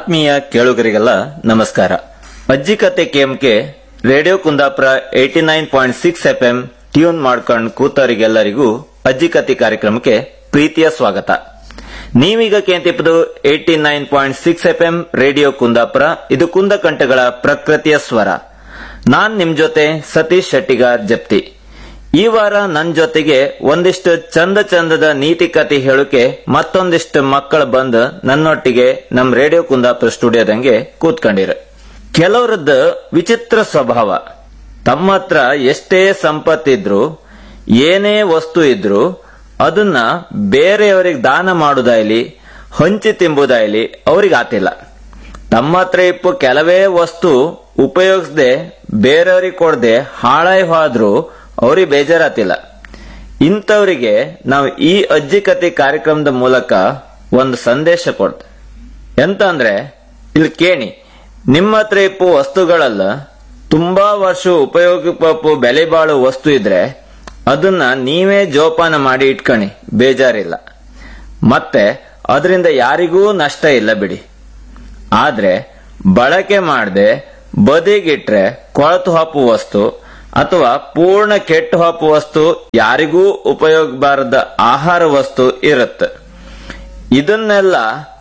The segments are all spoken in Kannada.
ಆತ್ಮೀಯ ಕೇಳುಗರಿಗೆಲ್ಲ ನಮಸ್ಕಾರ ಅಜ್ಜಿ ಕತೆ ಕೇಮ್ಕೆ radio Kundapura eighty nine point six F M tune ಮಾಡ್ಕೊಂಡ್ ಕೂತವರಿಗೆಲ್ಲರಿಗೂ ಅಜ್ಜಿ ಕತೆ ಕಾರ್ಯಕ್ರಮಕ್ಕೆ ಪ್ರೀತಿಯ ಸ್ವಾಗತ ನೀವೀಗ ಕೇಂತಿಪ್ಪದು eighty nine point six F M radio Kundapura ಇದು ಕುಂದಕಂಠಗಳ ಪ್ರಕೃತಿಯ ಸ್ವರ ನಾನ್ ನಿಮ್ ಜೊತೆ ಸತೀಶ್ ಶೆಟ್ಟಿಗಾರ್ ಜಪ್ತಿ ಈ ವಾರ ನನ್ ಜೊತೆಗೆ ಒಂದಿಷ್ಟು ಚಂದ ಚಂದದ ನೀತಿ ಕತೆ ಹೇಳೋಕೆ ಮತ್ತೊಂದಿಷ್ಟು ಮಕ್ಕಳು ಬಂದು ನನ್ನೊಟ್ಟಿಗೆ ನಮ್ ರೇಡಿಯೋ ಕುಂದಾಪುರ ಸ್ಟುಡಿಯೋದಂಗೆ ಕೂತ್ಕೊಂಡಿರ ಕೆಲವರದ್ದು ವಿಚಿತ್ರ ಸ್ವಭಾವ ತಮ್ಮ ಹತ್ರ ಎಷ್ಟೇ ಸಂಪತ್ತಿದ್ರು ಏನೇ ವಸ್ತು ಇದ್ರು ಅದನ್ನ ಬೇರೆಯವರಿಗೆ ದಾನ ಮಾಡುದಾಯ್ಲಿ ಹಂಚಿ ತಿಂಬುದಾಯ್ಲಿ ಅವ್ರಿಗೆ ಆತಿಲ್ಲ ತಮ್ಮ ಹತ್ರ ಇಪ್ಪು ಕೆಲವೇ ವಸ್ತು ಉಪಯೋಗಿಸದೆ ಬೇರೆಯವ್ರಿಗೆ ಕೊಡದೆ ಹಾಳಾಯ್ ಹೋದ್ರು ಅವ್ರಿಗೆ ಬೇಜಾರಾತಿಲ್ಲ ಇಂಥವ್ರಿಗೆ ನಾವು ಈ ಅಜ್ಜಿ ಕತೆ ಕಾರ್ಯಕ್ರಮದ ಮೂಲಕ ಒಂದು ಸಂದೇಶ ಕೊಡ್ತೇವೆ ಎಂತ ಅಂದ್ರೆ ಇಲ್ಲಿ ಕೇಳಿ ನಿಮ್ಮ ಹತ್ರ ಇಪ್ಪು ವಸ್ತುಗಳಲ್ಲ ತುಂಬಾ ವರ್ಷ ಉಪಯೋಗ ಪಪ್ಪು ಬೆಲೆ ಬಾಳೋ ವಸ್ತು ಇದ್ರೆ ಅದನ್ನ ನೀವೇ ಜೋಪಾನ ಮಾಡಿ ಇಟ್ಕಣಿ ಬೇಜಾರಿಲ್ಲ ಮತ್ತೆ ಅದರಿಂದ ಯಾರಿಗೂ ನಷ್ಟ ಇಲ್ಲ ಬಿಡಿ ಆದ್ರೆ ಬಳಕೆ ಮಾಡದೆ ಬದಿಗಿಟ್ರೆ ಕೊಳತು ಹಾಪು ವಸ್ತು ಅಥವಾ ಪೂರ್ಣ ಕೆಟ್ಟು ಹಾಪು ವಸ್ತು ಯಾರಿಗೂ ಉಪಯೋಗ ಬಾರದ ಆಹಾರ ವಸ್ತು ಇರುತ್ತೆ ಇದನ್ನೆಲ್ಲ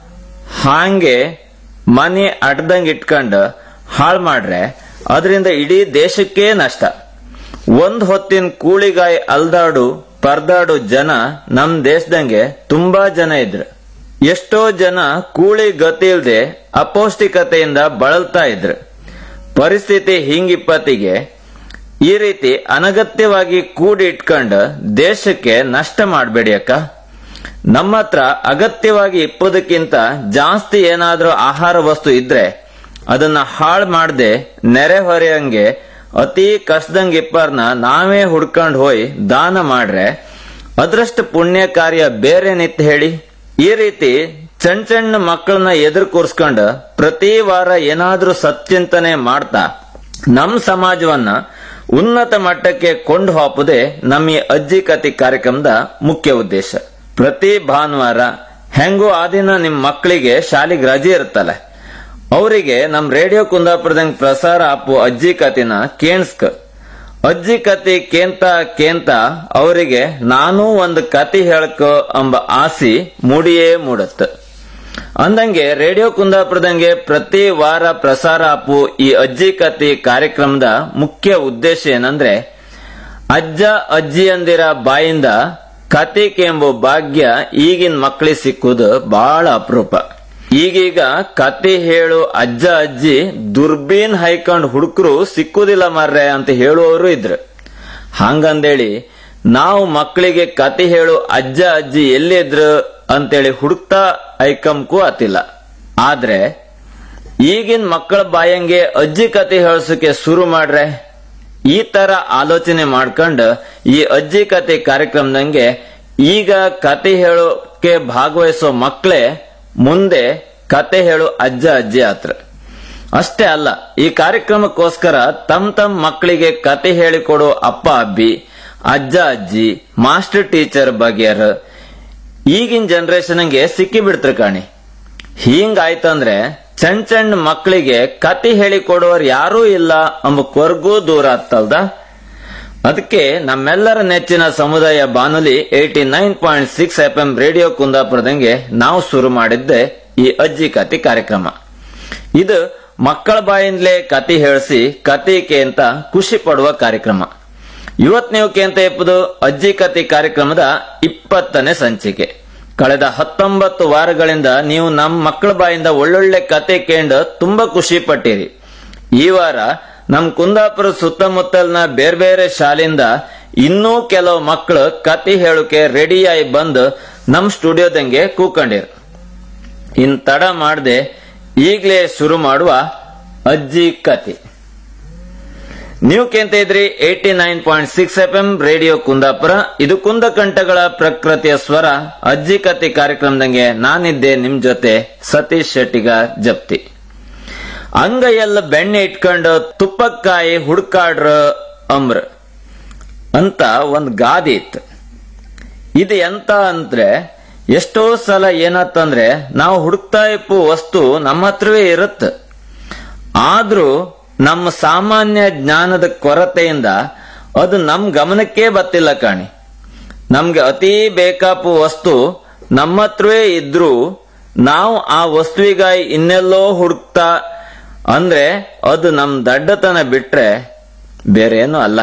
ಹಾಂಗೆ ಮನೆ ಅಡ್ದಂಗ್ ಇಟ್ಕೊಂಡು ಹಾಳು ಮಾಡ್ರೆ ಅದರಿಂದ ಇಡೀ ದೇಶಕ್ಕೇ ನಷ್ಟ ಒಂದ್ ಹೊತ್ತಿನ ಕೂಳಿಗಾಯಿ ಅಲ್ದಾಡು ಪರ್ದಾಡು ಜನ ನಮ್ ದೇಶದಂಗೆ ತುಂಬಾ ಜನ ಇದ್ರು ಎಷ್ಟೋ ಜನ ಕೂಳಿ ಗತಿ ಇಲ್ದೆ ಅಪೌಷ್ಟಿಕತೆಯಿಂದ ಬಳಲ್ತಾ ಇದ್ರು ಪರಿಸ್ಥಿತಿ ಹಿಂಗಿಪ್ಪತ್ತಿಗೆ ಈ ರೀತಿ ಅನಗತ್ಯವಾಗಿ ಕೂಡಿ ಇಟ್ಕೊಂಡು ದೇಶಕ್ಕೆ ನಷ್ಟ ಮಾಡಬೇಡಿ ಅಕ್ಕ ನಮ್ಮ ಹತ್ರ ಅಗತ್ಯವಾಗಿ ಇಪ್ಪದಕ್ಕಿಂತ ಜಾಸ್ತಿ ಏನಾದ್ರೂ ಆಹಾರ ವಸ್ತು ಇದ್ರೆ ಅದನ್ನ ಹಾಳು ಮಾಡದೆ ನೆರೆ ಹೊರೆಯಂಗೆ ಅತಿ ಕಷ್ಟದಂಗ್ ಇಪ್ಪರ್ನ ನಾವೇ ಹುಡ್ಕೊಂಡ್ ಹೋಯ್ ದಾನ ಮಾಡ್ರೆ ಅದ್ರಷ್ಟು ಪುಣ್ಯ ಕಾರ್ಯ ಬೇರೆ ನಿತ್ ಹೇಳಿ ಈ ರೀತಿ ಸಣ್ಣ ಸಣ್ಣ ಮಕ್ಕಳನ್ನ ಎದುರು ಕೂರ್ಸ್ಕೊಂಡು ಪ್ರತಿ ವಾರ ಏನಾದ್ರೂ ಸತ್ಚಿಂತನೆ ಮಾಡ್ತಾ ನಮ್ ಸಮಾಜವನ್ನ ಉನ್ನತ ಮಟ್ಟಕ್ಕೆ ಕೊಂಡು ಹಾಪುದೇ ನಮ್ಮ ಈ ಅಜ್ಜಿ ಕತೆ ಕಾರ್ಯಕ್ರಮದ ಮುಖ್ಯ ಉದ್ದೇಶ ಪ್ರತಿ ಭಾನುವಾರ ಹೆಂಗೂ ಆ ದಿನ ನಿಮ್ ಮಕ್ಕಳಿಗೆ ಶಾಲೆಗೆ ರಜೆ ಇರುತ್ತಲ್ಲ ಅವರಿಗೆ ನಮ್ ರೇಡಿಯೋ ಕುಂದಾಪುರದಂಗ್ ಪ್ರಸಾರ ಆಪು ಅಜ್ಜಿ ಕತಿನ ಕೇಣಿಸ್ಕ ಅಜ್ಜಿ ಕತೆ ಕೇಂತ ಕೇಂತ ಅವರಿಗೆ ನಾನೂ ಒಂದು ಕತೆ ಹೇಳ್ಕ ಎಂಬ ಆಸಿ ಮೂಡಿಯೇ ಮೂಡತ್ತ ಅಂದಂಗೆ ರೇಡಿಯೋ ಕುಂದಾಪುರದಂಗೆ ಪ್ರತಿ ವಾರ ಪ್ರಸಾರ ಆಪು ಈ ಅಜ್ಜಿ ಕತೆ ಕಾರ್ಯಕ್ರಮದ ಮುಖ್ಯ ಉದ್ದೇಶ ಏನಂದ್ರೆ ಅಜ್ಜ ಅಜ್ಜಿಯಂದಿರ ಬಾಯಿಂದ ಕತೆ ಕೆಂಬು ಭಾಗ್ಯ ಈಗಿನ ಮಕ್ಕಳಿಗೆ ಸಿಕ್ಕುದು ಬಹಳ ಅಪರೂಪ ಈಗೀಗ ಕತೆ ಹೇಳು ಅಜ್ಜ ಅಜ್ಜಿ ದುರ್ಬೀನ್ ಹೈಕೊಂಡ್ ಹುಡುಕರು ಸಿಕ್ಕುದಿಲ್ಲ ಮಾರ್ರೆ ಅಂತ ಹೇಳುವವರು ಇದ್ರು ಹಂಗಂದೇಳಿ ನಾವು ಮಕ್ಕಳಿಗೆ ಕತೆ ಹೇಳು ಅಜ್ಜ ಅಜ್ಜಿ ಎಲ್ಲಿದ್ರು ಅಂತೇಳಿ ಹುಡುಕ್ತಾ ಐಕಂಕು ಆತಿಲ್ಲ ಆದ್ರೆ ಈಗಿನ ಮಕ್ಕಳ ಬಾಯಂಗೆ ಅಜ್ಜಿ ಕತೆ ಹೇಳ್ಸಕ್ಕೆ ಶುರು ಮಾಡ್ರೆ ಈ ತರ ಆಲೋಚನೆ ಮಾಡ್ಕೊಂಡು ಈ ಅಜ್ಜಿ ಕತೆ ಕಾರ್ಯಕ್ರಮದಂಗೆ ಈಗ ಕತೆ ಹೇಳೋಕೆ ಭಾಗವಹಿಸೋ ಮಕ್ಕಳೇ ಮುಂದೆ ಕತೆ ಹೇಳು ಅಜ್ಜ ಅಜ್ಜಿ ಆತ್ರ ಅಷ್ಟೇ ಅಲ್ಲ ಈ ಕಾರ್ಯಕ್ರಮಕ್ಕೋಸ್ಕರ ತಮ್ ತಮ್ ಮಕ್ಕಳಿಗೆ ಕತೆ ಹೇಳಿಕೊಡೋ ಅಪ್ಪ ಅಬ್ಬಿ ಅಜ್ಜ ಅಜ್ಜಿ ಮಾಸ್ಟರ್ ಟೀಚರ್ ಬಗೆಯರ್ ಈಗಿನ ಜನರೇಷನ್ಗೆ ಸಿಕ್ಕಿ ಬಿಡ್ತಾರೆ ಕಾಣಿ ಹಿಂಗಾಯ್ತಂದ್ರೆ ಸಣ್ಣ ಸಣ್ಣ ಮಕ್ಕಳಿಗೆ ಕತೆ ಹೇಳಿಕೊಡೋರು ಯಾರೂ ಇಲ್ಲ ಎಂಬ ಕೊರ್ಗೂ ದೂರ ಆಗ್ತಲ್ದ ಅದಕ್ಕೆ ನಮ್ಮೆಲ್ಲರ ನೆಚ್ಚಿನ ಸಮುದಾಯ ಬಾನುಲಿ eighty nine point six F M radio ಕುಂದಾಪುರದಂಗೆ ನಾವು ಶುರು ಮಾಡಿದ್ದೆ ಈ ಅಜ್ಜಿ ಕತೆ ಕಾರ್ಯಕ್ರಮ ಇದು ಮಕ್ಕಳ ಬಾಯಿಂದಲೇ ಕತೆ ಹೇಳಿಸಿ ಕತೆಗೆ ಅಂತ ಖುಷಿ ಪಡುವ ಕಾರ್ಯಕ್ರಮ ಇವತ್ ನೀವು ಕೇಂತ ಇಪ್ಪದು ಅಜ್ಜಿ ಕತೆ ಕಾರ್ಯಕ್ರಮದ ಇಪ್ಪತ್ತನೇ ಸಂಚಿಕೆ ಕಳೆದ ಹತ್ತೊಂಬತ್ತು ವಾರಗಳಿಂದ ನೀವು ನಮ್ಮ ಮಕ್ಕಳ ಬಾಯಿಂದ ಒಳ್ಳೊಳ್ಳೆ ಕತೆ ಕೇಂಡು ತುಂಬಾ ಖುಷಿ ಪಟ್ಟಿರಿ ಈ ವಾರ ನಮ್ ಕುಂದಾಪುರ ಸುತ್ತಮುತ್ತಲಿನ ಬೇರೆ ಬೇರೆ ಶಾಲೆಯಿಂದ ಇನ್ನೂ ಕೆಲವು ಮಕ್ಕಳು ಕತೆ ಹೇಳೋಕೆ ರೆಡಿಯಾಗಿ ಬಂದು ನಮ್ ಸ್ಟುಡಿಯೋದಂಗೆ ಕೂಕೊಂಡಿರು ಇನ್ ತಡ ಮಾಡದೆ ಈಗಲೇ ಶುರು ಮಾಡುವ ಅಜ್ಜಿ ಕತೆ ನೀವು ಕೇಂತ ಇದ್ರಿ eighty nine point six F M radio Kundapura ಇದು ಕುಂದಕಂಠಗಳ ಪ್ರಕೃತಿಯ ಸ್ವರ ಅಜ್ಜಿ ಕತೆ ಕಾರ್ಯಕ್ರಮದಂಗೆ ನಾನಿದ್ದೆ ನಿಮ್ ಜೊತೆ ಸತೀಶ್ ಶೆಟ್ಟಿಗ ಜಪ್ತಿ ಅಂಗೈಯೆಲ್ಲ ಬೆಣ್ಣೆ ಇಟ್ಕೊಂಡು ತುಪ್ಪಕ್ಕಾಯಿ ಹುಡ್ಕಾಡ್ರ ಅಂಬ್ರ ಅಂತ ಒಂದ್ ಗಾದಿ ಇತ್ತು ಇದು ಎಂತ ಅಂದ್ರೆ ಎಷ್ಟೋ ಸಲ ಏನಾತಂದ್ರೆ ನಾವು ಹುಡುಕ್ತಾ ಇಪ್ಪು ವಸ್ತು ನಮ್ಮ ಹತ್ರವೇ ಇರುತ್ತೆ ಆದ್ರೂ ನಮ್ಮ ಸಾಮಾನ್ಯ ಜ್ಞಾನದ ಕೊರತೆಯಿಂದ ಅದು ನಮ್ ಗಮನಕ್ಕೆ ಬತ್ತಿಲ್ಲ ಕಾಣಿ ನಮ್ಗೆ ಅತಿ ಬೇಕಾಪು ವಸ್ತು ನಮ್ಮ ಹತ್ರವೇ ಇದ್ರೂ ನಾವು ಆ ವಸ್ತುವಿಗಾಗಿ ಇನ್ನೆಲ್ಲೋ ಹುಡುಕ್ತಾ ಅಂದ್ರೆ ಅದು ನಮ್ ದಡ್ಡತನ ಬಿಟ್ರೆ ಬೇರೇನು ಅಲ್ಲ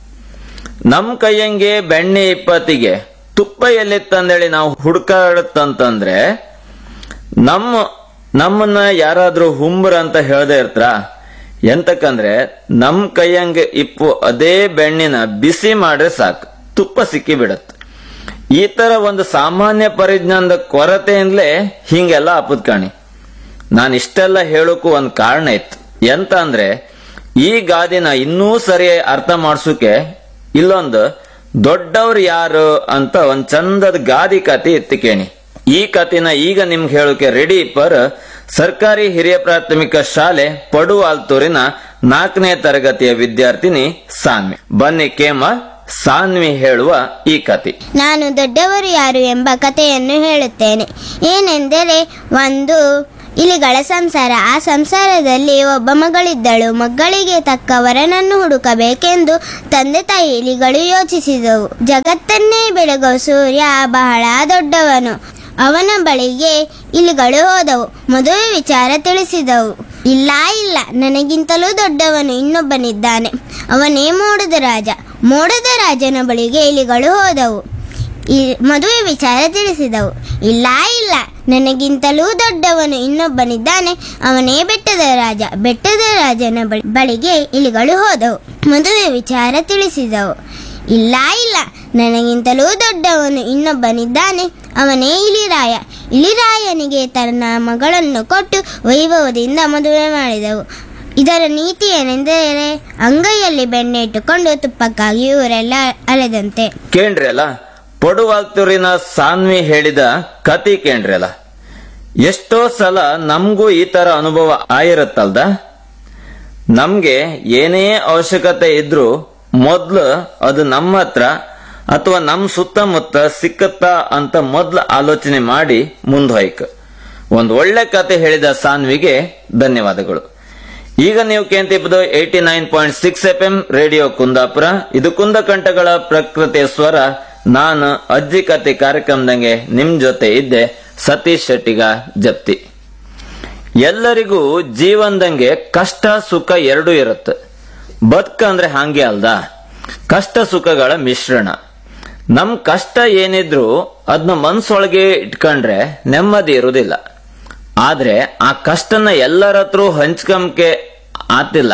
ನಮ್ ಕೈಯಂಗೆ ಬೆಣ್ಣೆ ಇಪ್ಪತ್ತಿಗೆ ತುಪ್ಪ ಎಲ್ಲಿತ್ತಂದೇಳಿ ನಾವು ಹುಡುಕಾಡತ್ತಂತಂದ್ರೆ ನಮ್ಮ ನಮ್ಮನ್ನ ಯಾರಾದ್ರೂ ಹುಂಬ್ರ ಅಂತ ಹೇಳ್ದೆ ಇರ್ತಾರ ಎಂತಕ್ಕಂದ್ರೆ ನಮ್ ಕೈಯಂಗೆ ಇಪ್ಪು ಅದೇ ಬೆಣ್ಣಿನ ಬಿಸಿ ಮಾಡ್ರೆ ಸಾಕು ತುಪ್ಪ ಸಿಕ್ಕಿ ಬಿಡತ್ತೆ ಈ ತರ ಒಂದು ಸಾಮಾನ್ಯ ಪರಿಜ್ಞಾನದ ಕೊರತೆಯಿಂದಲೇ ಹಿಂಗೆಲ್ಲ ಅಪ್ಪದ್ ಕಾಣಿ ನಾನು ಇಷ್ಟೆಲ್ಲ ಹೇಳೋಕು ಒಂದ್ ಕಾರಣ ಇತ್ತು ಎಂತ ಅಂದ್ರೆ ಈ ಗಾದಿನ ಇನ್ನೂ ಸರಿಯಾಗಿ ಅರ್ಥ ಮಾಡ್ಸೋಕೆ ಇಲ್ಲೊಂದು ದೊಡ್ಡವ್ರು ಯಾರು ಅಂತ ಒಂದ್ ಚಂದದ ಗಾದಿ ಕತೆ ಎತ್ತಿಕೇಣಿ ಈ ಕತಿನ ಈಗ ನಿಮ್ಗೆ ಹೇಳೋಕೆ ರೆಡಿ ಪರ್ ಸರ್ಕಾರಿ ಹಿರಿಯ ಪ್ರಾಥಮಿಕ ಶಾಲೆ ಪಡುವಾಲ್ತೂರಿನ ನಾಲ್ಕನೇ ತರಗತಿಯ ವಿದ್ಯಾರ್ಥಿನಿ ಸಾನ್ವಿ ಬನ್ನಿ ಕೇಮ ಸಾನ್ವಿ ಹೇಳುವ ಈ ಕತೆ ನಾನು ದೊಡ್ಡವರು ಯಾರು ಎಂಬ ಕಥೆಯನ್ನು ಹೇಳುತ್ತೇನೆ ಏನೆಂದರೆ ಒಂದು ಇಲಿಗಳ ಸಂಸಾರ ಆ ಸಂಸಾರದಲ್ಲಿ ಒಬ್ಬ ಮಗಳಿದ್ದಳು ಮಗಳಿಗೆ ತಕ್ಕ ವರನನ್ನು ಹುಡುಕಬೇಕೆಂದು ತಂದೆ ತಾಯಿ ಇಲಿಗಳು ಯೋಚಿಸಿದವು ಜಗತ್ತನ್ನೇ ಬೆಳಗುವ ಸೂರ್ಯ ಬಹಳ ದೊಡ್ಡವನು ಅವನ ಬಳಿಗೆ ಇಲಿಗಳು ಹೋದವು ಮದುವೆ ವಿಚಾರ ತಿಳಿಸಿದವು ಇಲ್ಲ ಇಲ್ಲ ನನಗಿಂತಲೂ ದೊಡ್ಡವನು ಇನ್ನೊಬ್ಬನಿದ್ದಾನೆ ಅವನೇ ಮೋಡದ ರಾಜ ಮೋಡದ ರಾಜನ ಬಳಿಗೆ ಇಲಿಗಳು ಹೋದವು ಈ ಮದುವೆ ವಿಚಾರ ತಿಳಿಸಿದವು ಇಲ್ಲ ಇಲ್ಲ ನನಗಿಂತಲೂ ದೊಡ್ಡವನು ಇನ್ನೊಬ್ಬನಿದ್ದಾನೆ ಅವನೇ ಬೆಟ್ಟದ ರಾಜ ಬೆಟ್ಟದ ರಾಜನ ಬಳಿ- ಬಳಿಗೆ ಇಲಿಗಳು ಹೋದವು ಮದುವೆ ವಿಚಾರ ತಿಳಿಸಿದವು ಇಲ್ಲ ಇಲ್ಲ ನನಗಿಂತಲೂ ದೊಡ್ಡವನು ಇನ್ನೊಬ್ಬನಿದ್ದಾನೆ ಅವನೇ ಇಲಿರಾಯ ಇಲಿರಾಯನಿಗೆ ತನ್ನ ಮಗಳನ್ನು ಕೊಟ್ಟು ವೈಭವದಿಂದ ಮದುವೆ ಮಾಡಿದವು ಇದರ ನೀತಿ ಏನೆಂದರೆ ಅಂಗೈಯಲ್ಲಿ ಬೆಣ್ಣೆ ಇಟ್ಟುಕೊಂಡು ತುಪ್ಪಕ್ಕಾಗಿ ಇವರೆಲ್ಲ ಅಲೆದಂತೆ ಕೇಂದ್ರಿ ಅಲ್ಲ ಪಡುವಾಲ್ತೂರಿನ ಸಾನ್ವಿ ಹೇಳಿದ ಕತಿ ಕೇಂದ್ರಿ ಅಲ್ಲ ಎಷ್ಟೋ ಸಲ ನಮಗೂ ಈ ತರ ಅನುಭವ ಆಗಿರುತ್ತಲ್ದ ನಮ್ಗೆ ಏನೇ ಅವಶ್ಯಕತೆ ಇದ್ರೂ ಮೊದ್ಲು ಅದು ನಮ್ಮ ಹತ್ರ ಅಥವಾ ನಮ್ ಸುತ್ತಮುತ್ತ ಸಿಕ್ಕತ್ತಾ ಅಂತ ಮೊದ್ಲು ಆಲೋಚನೆ ಮಾಡಿ ಮುಂದೊಯ್ಕ ಒಂದ್ ಒಳ್ಳೆ ಕತೆ ಹೇಳಿದ ಸಾನ್ವಿಗೆ ಧನ್ಯವಾದಗಳು ಈಗ ನೀವು ಕೇಂತಿಪ್ಪದು eighty nine point six F M radio Kundapura ಇದು ಕುಂದಕಂಠಗಳ ಪ್ರಕೃತಿಯ ಸ್ವರ ನಾನು ಅಜ್ಜಿ ಕತೆ ಕಾರ್ಯಕ್ರಮದಂಗೆ ನಿಮ್ ಜೊತೆ ಇದ್ದೆ ಸತೀಶ್ ಶೆಟ್ಟಿಗ ಜಪ್ತಿ ಎಲ್ಲರಿಗೂ ಜೀವನದಂಗೆ ಕಷ್ಟ ಸುಖ ಎರಡೂ ಇರುತ್ತೆ ಬದುಕ ಅಂದ್ರೆ ಹಂಗೆ ಅಲ್ದ ಕಷ್ಟ ಸುಖಗಳ ಮಿಶ್ರಣ ನಮ್ ಕಷ್ಟ ಏನಿದ್ರು ಅದನ್ನ ಮನ್ಸೊಳಗೆ ಇಟ್ಕೊಂಡ್ರೆ ನೆಮ್ಮದಿ ಇರುವುದಿಲ್ಲ ಆದ್ರೆ ಆ ಕಷ್ಟನ ಎಲ್ಲರ ಹತ್ರ ಹಂಚ್ಕಂಕೆ ಆತಿಲ್ಲ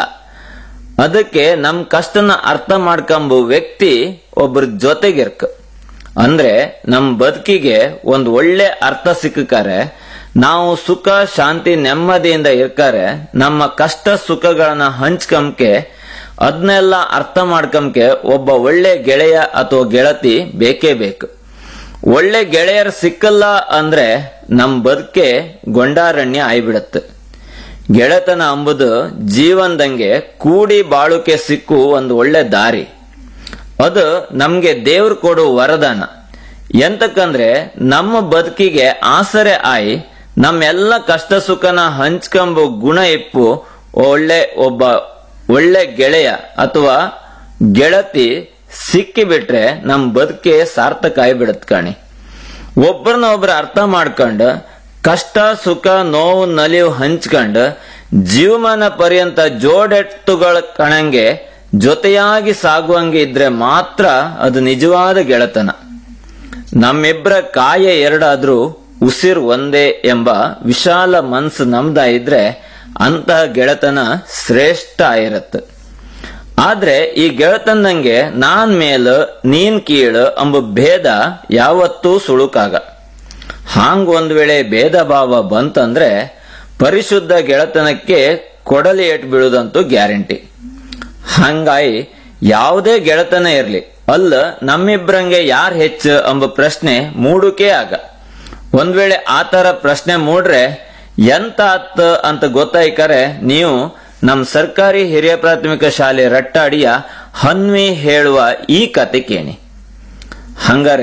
ಅದಕ್ಕೆ ನಮ್ ಕಷ್ಟನ ಅರ್ಥ ಮಾಡ್ಕೊಂಬು ವ್ಯಕ್ತಿ ಒಬ್ರ ಜೊತೆಗಿರ್ಕ ಅಂದ್ರೆ ನಮ್ ಬದುಕಿಗೆ ಒಂದ್ ಒಳ್ಳೆ ಅರ್ಥ ಸಿಕ್ಕಕಾರೆ ನಾವು ಸುಖ ಶಾಂತಿ ನೆಮ್ಮದಿಯಿಂದ ಇರ್ಕಾರೆ ನಮ್ಮ ಕಷ್ಟ ಸುಖಗಳನ್ನ ಹಂಚ್ಕಂಕೆ ಅದನ್ನೆಲ್ಲ ಅರ್ಥ ಮಾಡ್ಕಂಕೆ ಒಬ್ಬ ಒಳ್ಳೆ ಗೆಳೆಯ ಅಥವಾ ಗೆಳತಿ ಬೇಕೇ ಬೇಕು ಒಳ್ಳೆ ಗೆಳೆಯರು ಸಿಕ್ಕಲ್ಲ ಅಂದ್ರೆ ನಮ್ ಬದುಕೆ ಗೊಂಡಾರಣ್ಯ ಆಯ್ಬಿಡತ್ತೆ ಗೆಳೆತನ ಅಂಬುದು ಜೀವನದಂಗೆ ಕೂಡಿ ಬಾಳುಕೆ ಸಿಕ್ಕು ಒಂದು ಒಳ್ಳೆ ದಾರಿ ಅದು ನಮ್ಗೆ ದೇವ್ರು ಕೊಡೋ ವರದಾನ ಎಂತಕ್ಕಂದ್ರೆ ನಮ್ಮ ಬದುಕಿಗೆ ಆಸರೆ ಆಯಿ ನಮ್ಮೆಲ್ಲ ಕಷ್ಟ ಸುಖನ ಹಂಚ್ಕೊಂಬೋ ಗುಣ ಇಪ್ಪು ಒಳ್ಳೆ ಒಬ್ಬ ಒಳ್ಳೆ ಗೆಳೆಯ ಅಥವಾ ಗೆಳತಿ ಸಿಕ್ಕಿ ಬಿಟ್ರೆ ನಮ್ ಬದುಕೆ ಸಾರ್ಥಕ ಆಗಿಬಿಡತ್ ಕಾಣಿ ಒಬ್ಬರನ್ನ ಒಬ್ರು ಅರ್ಥ ಮಾಡ್ಕೊಂಡು ಕಷ್ಟ ಸುಖ ನೋವು ನಲಿವು ಹಂಚ್ಕೊಂಡು ಜೀವಮಾನ ಪರ್ಯಂತ ಜೋಡೆತ್ತುಗಳ ಕಣಂಗೆ ಜೊತೆಯಾಗಿ ಸಾಗುವಂಗೆ ಇದ್ರೆ ಮಾತ್ರ ಅದು ನಿಜವಾದ ಗೆಳೆತನ ನಮ್ಮಿಬ್ಬರ ಕಾಯ ಎರಡಾದ್ರೂ ಉಸಿರು ಒಂದೇ ಎಂಬ ವಿಶಾಲ ಮನ್ಸು ನಮ್ದ ಇದ್ರೆ ಅಂತಹ ಗೆಳೆತನ ಶ್ರೇಷ್ಠ ಆಗಿರತ್ತೆ ಆದ್ರೆ ಈ ಗೆಳೆತನಂಗೆ ನಾನ್ ಮೇಲ್ ನೀನ್ ಕೀಳು ಎಂಬ ಭೇದ ಯಾವತ್ತೂ ಸುಳುಕಾಗ ಹಾಂಗ್ ಒಂದ್ ವೇಳೆ ಭೇದ ಭಾವ ಬಂತಂದ್ರೆ ಪರಿಶುದ್ಧ ಗೆಳೆತನಕ್ಕೆ ಕೊಡಲಿ ಏಟ್ ಬೀಳುದಂತೂ ಗ್ಯಾರಂಟಿ ಹಂಗಾಗಿ ಯಾವುದೇ ಗೆಳೆತನ ಇರ್ಲಿ ಅಲ್ಲ ನಮ್ಮಿಬ್ರಂಗೆ ಯಾರ್ ಹೆಚ್ಚು ಎಂಬ ಪ್ರಶ್ನೆ ಮೂಡುಕೆ ಆಗ ಒಂದ್ ವೇಳೆ ಆತರ ಪ್ರಶ್ನೆ ಮೂಡ್ರೆ ಎಂತ ಆತ್ ಅಂತ ಗೊತ್ತಾಯ್ಕರೆ ನೀವು ನಮ್ ಸರ್ಕಾರಿ ಹಿರಿಯ ಪ್ರಾಥಮಿಕ ಶಾಲೆ ರಟ್ಟಾಡಿಯ ಹನ್ವಿ ಹೇಳುವ ಈ ಕತೆ ಕೇಳಿ ಹಂಗಾರೆ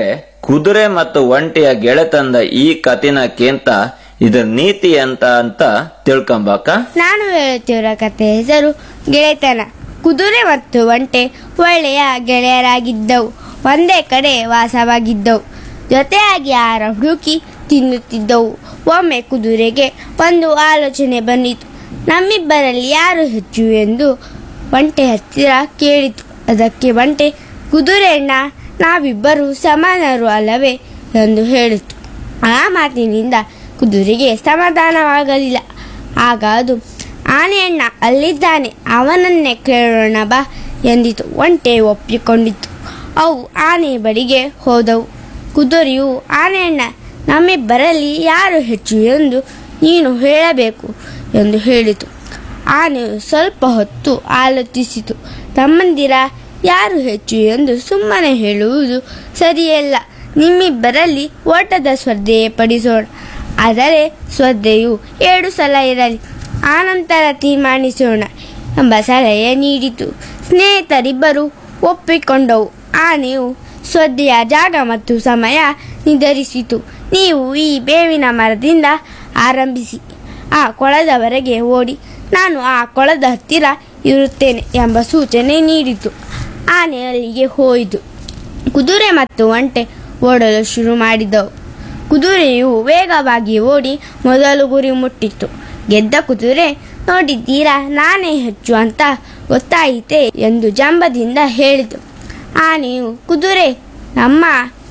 ಕುದುರೆ ಮತ್ತು ಒಂಟೆಯ ಗೆಳೆತಂದ ಈ ಕಥಿನ ಕೇಂತ ಇದ್ರ ನೀತಿ ಅಂತ ಅಂತ ತಿಳ್ಕೊಂಬಾಕ ನಾನು ಹೇಳುತ್ತಿರುವ ಕಥೆ ಹೆಸರು ಗೆಳೆತನ ಕುದುರೆ ಮತ್ತು ಒಂಟೆ ಒಳ್ಳೆಯ ಗೆಳೆಯರಾಗಿದ್ದವು ಒಂದೇ ಕಡೆ ವಾಸವಾಗಿದ್ದವು ಜೊತೆಯಾಗಿ ಆಹಾರ ಹುಡುಕಿ ತಿನ್ನುತ್ತಿದ್ದವು ಒಮ್ಮೆ ಕುದುರೆಗೆ ಒಂದು ಆಲೋಚನೆ ಬಂದಿತು ನಮ್ಮಿಬ್ಬರಲ್ಲಿ ಯಾರು ಹೆಚ್ಚು ಎಂದು ಒಂಟೆ ಹತ್ತಿರ ಕೇಳಿತು ಅದಕ್ಕೆ ಒಂಟೆ ಕುದುರೆಯಣ್ಣ ನಾವಿಬ್ಬರು ಸಮಾನರು ಅಲ್ಲವೇ ಎಂದು ಹೇಳಿತು ಆ ಮಾತಿನಿಂದ ಕುದುರೆಗೆ ಸಮಾಧಾನವಾಗಲಿಲ್ಲ ಆಗ ಅದು ಆನೆಯಣ್ಣ ಅಲ್ಲಿದ್ದಾನೆ ಅವನನ್ನೇ ಕೇಳೋಣ ಬಾ ಎಂದಿತು ಒಂಟೆ ಒಪ್ಪಿಕೊಂಡಿತು ಅವು ಆನೆ ಬಳಿಗೆ ಹೋದವು ಕುದುರೆಯು ಆನೆಯಣ್ಣ ನಮ್ಮಿಬ್ಬರಲ್ಲಿ ಯಾರು ಹೆಚ್ಚು ಎಂದು ನೀನು ಹೇಳಬೇಕು ಎಂದು ಹೇಳಿತು ಆನೆಯು ಸ್ವಲ್ಪ ಹೊತ್ತು ಆಲೋಚಿಸಿತು ತಮ್ಮಂದಿರ ಯಾರು ಹೆಚ್ಚು ಎಂದು ಸುಮ್ಮನೆ ಹೇಳುವುದು ಸರಿಯಲ್ಲ ನಿಮ್ಮಿಬ್ಬರಲ್ಲಿ ಓಟದ ಸ್ಪರ್ಧೆ ಪಡಿಸೋಣ ಆದರೆ ಸ್ಪರ್ಧೆಯು ಏಳು ಸಲ ಇರಲಿ ಆನಂತರ ತೀರ್ಮಾನಿಸೋಣ ಎಂಬ ಸಲಹೆ ನೀಡಿತು ಸ್ನೇಹಿತರಿಬ್ಬರು ಒಪ್ಪಿಕೊಂಡವು ಆನೆಯು ಸ್ಪರ್ಧೆಯ ಜಾಗ ಮತ್ತು ಸಮಯ ನಿರ್ಧರಿಸಿತು ನೀವು ಈ ಬೇವಿನ ಮರದಿಂದ ಆರಂಭಿಸಿ ಆ ಕೊಳದವರೆಗೆ ಓಡಿ ನಾನು ಆ ಕೊಳದ ಹತ್ತಿರ ಇರುತ್ತೇನೆ ಎಂಬ ಸೂಚನೆ ನೀಡಿತು ಆನೆ ಅಲ್ಲಿಗೆ ಹೋಯಿತು ಕುದುರೆ ಮತ್ತು ಒಂಟೆ ಓಡಲು ಶುರು ಮಾಡಿದವು ಕುದುರೆಯು ವೇಗವಾಗಿ ಓಡಿ ಮೊದಲು ಗುರಿ ಮುಟ್ಟಿತ್ತು ಗೆದ್ದ ಕುದುರೆ ನೋಡಿದ್ದೀರಾ ನಾನೇ ಹೆಚ್ಚು ಅಂತ ಗೊತ್ತಾಯಿತೆ ಎಂದು ಜಂಬದಿಂದ ಹೇಳಿತು ಆನೆಯು ಕುದುರೆ ನಮ್ಮ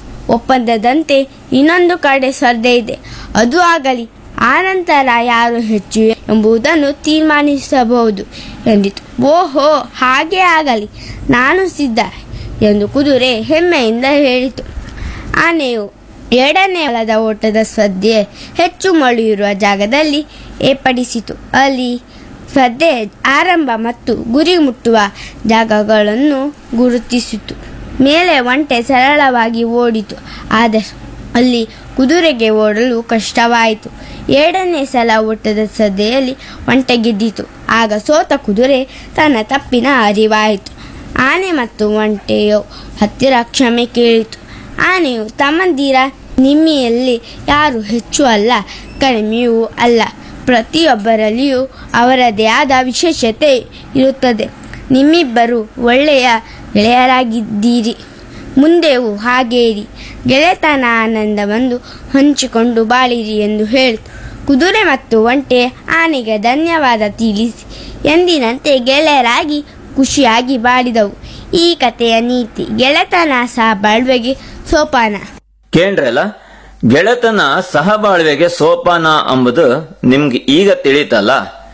ಒಪ್ಪಂದದಂತೆ ಇನ್ನೊಂದು ಕಡೆ ಸ್ಪರ್ಧೆ ಇದೆ ಅದು ಆಗಲಿ ಆನಂತರ ಯಾರು ಹೆಚ್ಚು ಎಂಬುದನ್ನು ತೀರ್ಮಾನಿಸಬಹುದು ಎಂದಿತು ಓಹೋ ಹಾಗೆ ಆಗಲಿ ನಾನು ಸಿದ್ಧ ಎಂದು ಕುದುರೆ ಹೆಮ್ಮೆಯಿಂದ ಹೇಳಿತು ಆನೆಯು ಎರಡನೇ ಹೊಲದ ಓಟದ ಸ್ಪರ್ಧೆ ಹೆಚ್ಚು ಮಳು ಇರುವ ಜಾಗದಲ್ಲಿ ಏರ್ಪಡಿಸಿತು ಅಲ್ಲಿ ಸ್ಪರ್ಧೆ ಆರಂಭ ಮತ್ತು ಗುರಿ ಮುಟ್ಟುವ ಜಾಗಗಳನ್ನು ಗುರುತಿಸಿತು ಮೇಲೆ ಒಂಟೆ ಸರಳವಾಗಿ ಓಡಿತು ಆದರೆ ಅಲ್ಲಿ ಕುದುರೆಗೆ ಓಡಲು ಕಷ್ಟವಾಯಿತು ಎರಡನೇ ಸಲ ಓಟದ ಸ್ಪರ್ಧೆಯಲ್ಲಿ ಒಂಟೆ ಗೆದ್ದಿತು ಆಗ ಸೋತ ಕುದುರೆ ತನ್ನ ತಪ್ಪಿನ ಅರಿವಾಯಿತು ಆನೆ ಮತ್ತು ಒಂಟೆಯು ಹತ್ತಿರ ಕ್ಷಮೆ ಕೇಳಿತು ಆನೆಯು ತಮ್ಮಂದಿರ ನಿಮ್ಮಿಯಲ್ಲಿ ಯಾರು ಹೆಚ್ಚು ಅಲ್ಲ ಕಡಿಮೆಯೂ ಅಲ್ಲ ಪ್ರತಿಯೊಬ್ಬರಲ್ಲಿಯೂ ಅವರದೇ ಆದ ವಿಶೇಷತೆ ಇರುತ್ತದೆ ನಿಮ್ಮಿಬ್ಬರು ಒಳ್ಳೆಯ ಗೆಳೆಯರಾಗಿದ್ದೀರಿ ಮುಂದೆಯೂ ಹಾಗೇ ಇರಿ ಗೆಳೆತನ ಆನಂದವನ್ನು ಹಂಚಿಕೊಂಡು ಬಾಳಿರಿ ಎಂದು ಹೇಳಿತು ಕುದುರೆ ಮತ್ತು ಒಂಟೆ ಆನೆಗೆ ಧನ್ಯವಾದ ತಿಳಿಸಿ ಎಂದಿನಂತೆ ಗೆಳೆಯರಾಗಿ ಖುಷಿಯಾಗಿ ಬಾಳಿದವು ಈ ಕಥೆಯ ನೀತಿ ಗೆಳೆತನ ಸಹ ಬಾಳ್ವೆಗೆ ಸೋಪಾನ ಕೇಂದ್ರಲ್ಲ ಗೆಳೆತನ ಸಹಬಾಳ್ವೆಗೆ ಸೋಪಾನ ಎಂಬುದು ನಿಮ್ಗೆ ಈಗ ತಿಳಿತಲ್ಲ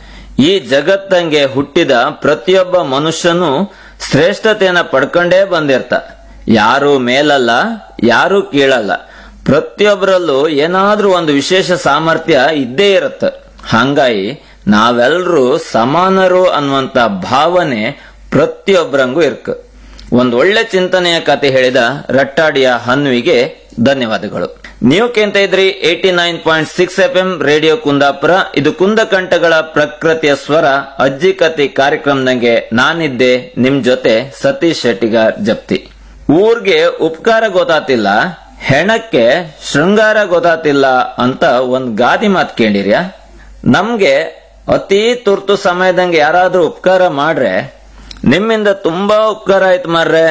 ಈ ಜಗತ್ತಂಗೆ ಹುಟ್ಟಿದ ಪ್ರತಿಯೊಬ್ಬ ಮನುಷ್ಯನು ಶ್ರೇಷ್ಠತೆಯನ್ನ ಪಡ್ಕೊಂಡೇ ಬಂದಿರ್ತ ಯಾರು ಮೇಲಲ್ಲ ಯಾರು ಕೀಳಲ್ಲ ಪ್ರತಿಯೊಬ್ಬರಲ್ಲೂ ಏನಾದ್ರೂ ಒಂದು ವಿಶೇಷ ಸಾಮರ್ಥ್ಯ ಇದ್ದೇ ಇರುತ್ತೆ ಹಂಗಾಗಿ ನಾವೆಲ್ಲರೂ ಸಮಾನರು ಅನ್ನುವಂತ ಭಾವನೆ ಪ್ರತಿಯೊಬ್ಬರಂಗೂ ಇರ್ಕ ಒಂದ್ ಒಳ್ಳೆ ಚಿಂತನೆಯ ಕತೆ ಹೇಳಿದ ರಟ್ಟಾಡಿಯ ಹನ್ವಿಗೆ ಧನ್ಯವಾದಗಳು ನೀವು ಕೇಳ್ತಾ ಇದ್ರಿ eighty nine point six F M radio Kundapura ಇದು ಕುಂದಕಂಠಗಳ ಪ್ರಕೃತಿಯ ಸ್ವರ ಅಜ್ಜಿ ಕತೆ ಕಾರ್ಯಕ್ರಮದಂಗೆ ನಾನಿದ್ದೆ ನಿಮ್ ಜೊತೆ ಸತೀಶ್ ಶೆಟ್ಟಿಗಾರ್ ಜಪ್ತಿ ಊರ್ಗೆ ಉಪಕಾರ ಗೊತ್ತಾತಿಲ್ಲ ಹೆಣಕ್ಕೆ ಶೃಂಗಾರ ಗೊತ್ತಾತಿಲ್ಲ ಅಂತ ಒಂದ್ ಗಾದಿ ಮಾತ್ ಕೇಳಿರ್ಯಾ ನಮ್ಗೆ ಅತಿ ತುರ್ತು ಸಮಯದಂಗೆ ಯಾರಾದ್ರೂ ಉಪಕಾರ ಮಾಡ್ರೆ ನಿಮ್ಮಿಂದ ತುಂಬಾ ಉಪಕಾರ ಆಯ್ತು ಮಾರ್ರೆ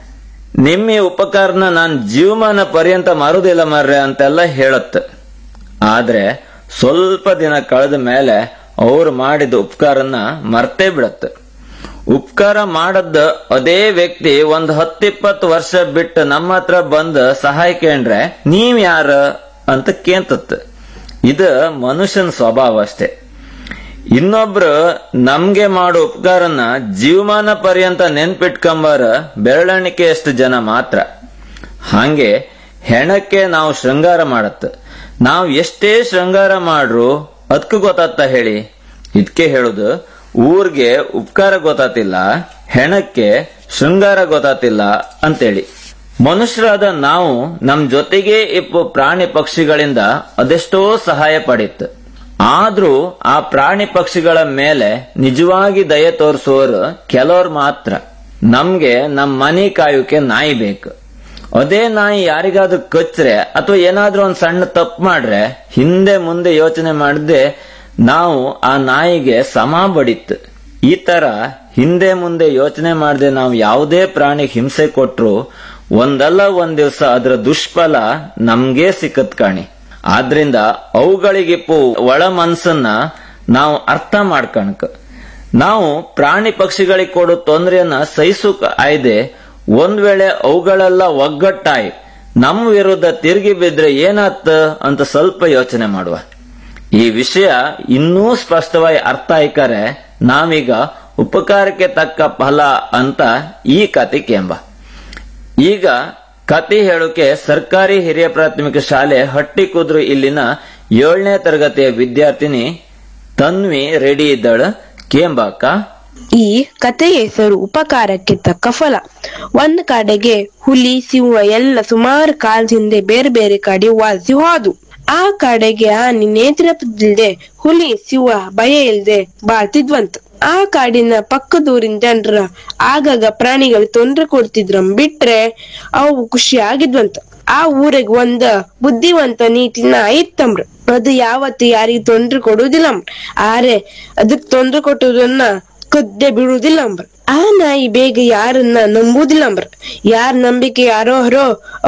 ನಿಮ್ಮ ಈ ಉಪಕಾರನ ನಾನ್ ಜೀವಮಾನ ಪರ್ಯಂತ ಮಾರುದಿಲ್ಲ ಮಾರ್ರೆ ಅಂತೆಲ್ಲ ಹೇಳತ್ ಆದ್ರೆ ಸ್ವಲ್ಪ ದಿನ ಕಳೆದ ಮೇಲೆ ಅವ್ರು ಮಾಡಿದ ಉಪಕಾರನ ಮರ್ತೇ ಬಿಡತ್ತೆ ಉಪಕಾರ ಮಾಡದ ಅದೇ ವ್ಯಕ್ತಿ ಒಂದ್ ಹತ್ತಿಪ್ಪತ್ತು ವರ್ಷ ಬಿಟ್ಟು ನಮ್ಮ ಹತ್ರ ಬಂದ್ ಸಹಾಯ ಕೇಂದ್ರೆ ನೀವ್ ಯಾರ ಅಂತ ಕೇಂತತ್ ಇದು ಮನುಷ್ಯನ ಸ್ವಭಾವ ಅಷ್ಟೇ ಇನ್ನೊಬ್ರು ನಮ್ಗೆ ಮಾಡೋ ಉಪಕಾರನ ಜೀವಮಾನ ಪರ್ಯಂತ ನೆನ್ಪಿಟ್ಕೊಂಬಾರ ಬೆರಳೆಣಿಕೆಯಷ್ಟು ಜನ ಮಾತ್ರ ಹಾಗೆ ಹೆಣಕ್ಕೆ ನಾವು ಶೃಂಗಾರ ಮಾಡತ್ತ ನಾವು ಎಷ್ಟೇ ಶೃಂಗಾರ ಮಾಡ್ರು ಅದಕ್ಕೂ ಗೊತ್ತಾತ್ತ ಹೇಳಿ ಇದಕ್ಕೆ ಹೇಳುದು ಊರ್ಗೆ ಉಪಕಾರ ಗೊತ್ತಾತಿಲ್ಲ ಹೆಣಕ್ಕೆ ಶೃಂಗಾರ ಗೊತ್ತಾತಿಲ್ಲ ಅಂತೇಳಿ ಮನುಷ್ಯರಾದ ನಾವು ನಮ್ ಜೊತೆಗೆ ಇಪ್ಪು ಪ್ರಾಣಿ ಪಕ್ಷಿಗಳಿಂದ ಅದೆಷ್ಟೋ ಸಹಾಯ ಪಡೀತು ಆದ್ರೂ ಆ ಪ್ರಾಣಿ ಪಕ್ಷಿಗಳ ಮೇಲೆ ನಿಜವಾಗಿ ದಯೆ ತೋರಿಸೋರು ಕೆಲವ್ರು ಮಾತ್ರ ನಮ್ಗೆ ನಮ್ ಮನೆ ಕಾಯೋಕೆ ನಾಯಿ ಬೇಕು ಅದೇ ನಾಯಿ ಯಾರಿಗಾದ್ರೂ ಕಚ್ರೆ ಅಥವಾ ಏನಾದ್ರೂ ಒಂದ್ ಸಣ್ಣ ತಪ್ಪು ಮಾಡ್ರೆ ಹಿಂದೆ ಮುಂದೆ ಯೋಚನೆ ಮಾಡದೆ ನಾವು ಆ ನಾಯಿಗೆ ಸಮ ಬಡಿತ್ ಈ ತರ ಹಿಂದೆ ಮುಂದೆ ಯೋಚನೆ ಮಾಡದೆ ನಾವು ಯಾವುದೇ ಪ್ರಾಣಿಗೆ ಹಿಂಸೆ ಕೊಟ್ರು ಒಂದಲ್ಲ ಒಂದ್ ದಿವಸ ಅದರ ದುಷ್ಫಲ ನಮ್ಗೇ ಸಿಕ್ಕತ್ ಕಾಣಿ ಆದ್ರಿಂದ ಅವುಗಳಿಗಿಪ್ಪು ಒಳ ಮನ್ಸನ್ನ ನಾವು ಅರ್ಥ ಮಾಡ್ಕಣಕ್ ನಾವು ಪ್ರಾಣಿ ಪಕ್ಷಿಗಳಿಗೆ ಕೊಡೋ ತೊಂದರೆಯನ್ನ ಸಹಿಸುಕ್ ಆಯ್ದೆ ಒಂದ್ ವೇಳೆ ಅವುಗಳೆಲ್ಲ ಒಗ್ಗಟ್ಟಾಯಿ ನಮ್ಮ ವಿರುದ್ಧ ತಿರುಗಿ ಬಿದ್ರೆ ಏನಾತ್ ಅಂತ ಸ್ವಲ್ಪ ಯೋಚನೆ ಮಾಡುವ ಈ ವಿಷಯ ಇನ್ನೂ ಸ್ಪಷ್ಟವಾಗಿ ಅರ್ಥ ಆಯ್ಕರೆ ನಾವೀಗ ಉಪಕಾರಕ್ಕೆ ತಕ್ಕ ಫಲ ಅಂತ ಈ ಕತೆ ಕೆಂಬ ಈಗ ಕತೆ ಹೇಳೋಕೆ ಸರ್ಕಾರಿ ಹಿರಿಯ ಪ್ರಾಥಮಿಕ ಶಾಲೆ ಹಟ್ಟಿ ಕುದ್ರು ಇಲ್ಲಿನ ಏಳನೇ ತರಗತಿಯ ವಿದ್ಯಾರ್ಥಿನಿ ತನ್ವಿ ರೆಡಿ ಇದ್ದಳು ಕೇಂಬಾಕ ಈ ಕಥೆಯ ಹೆಸರು ಉಪಕಾರಕ್ಕೆ ತಕ್ಕ ಫಲ ಒಂದ್ ಕಡೆಗೆ ಹುಲಿ ಸಿಂಹ ಎಲ್ಲ ಸುಮಾರು ಕಾಲ ಹಿಂದೆ ಬೇರೆ ಬೇರೆ ಕಡೆ ವಾಸಿ ಹೋದು ಆ ಕಡೆಗೆ ಆನೆ ನೇತೃತ್ವದಿಲ್ದೆ ಹುಲಿ ಸಿಂಹ ಭಯ ಇಲ್ದೆ ಬಾಳ್ತಿದ್ವಂತ ಆ ಕಾಡಿನ ಪಕ್ಕದೂರಿನ ಜನರ ಆಗಾಗ ಪ್ರಾಣಿಗಳು ತೊಂದ್ರೆ ಕೊಡ್ತಿದ್ರ ಬಿಟ್ರೆ ಅವು ಖುಷಿ ಆಗಿದ್ವಂತ ಆ ಊರಿಗೆ ಒಂದ ಬುದ್ಧಿವಂತ ನೀತಿನ ಇತ್ತಂಬ್ರ ಅದು ಯಾವತ್ತು ಯಾರಿಗೂ ತೊಂದ್ರೆ ಕೊಡುವುದಿಲ್ಲ ಆರೆ ಅದಕ್ ತೊಂದ್ರೆ ಕೊಟ್ಟುದನ್ನ ಕದ್ದೆ ಬಿಡುವುದಿಲ್ಲ ಅಂಬ್ರ ಆ ನಾಯಿ ಬೇಗ ಯಾರನ್ನ ನಂಬುದಿಲ್ಲ ಅಂಬ್ರ ಯಾರ ನಂಬಿಕೆ ಯಾರೋ ಹರೋ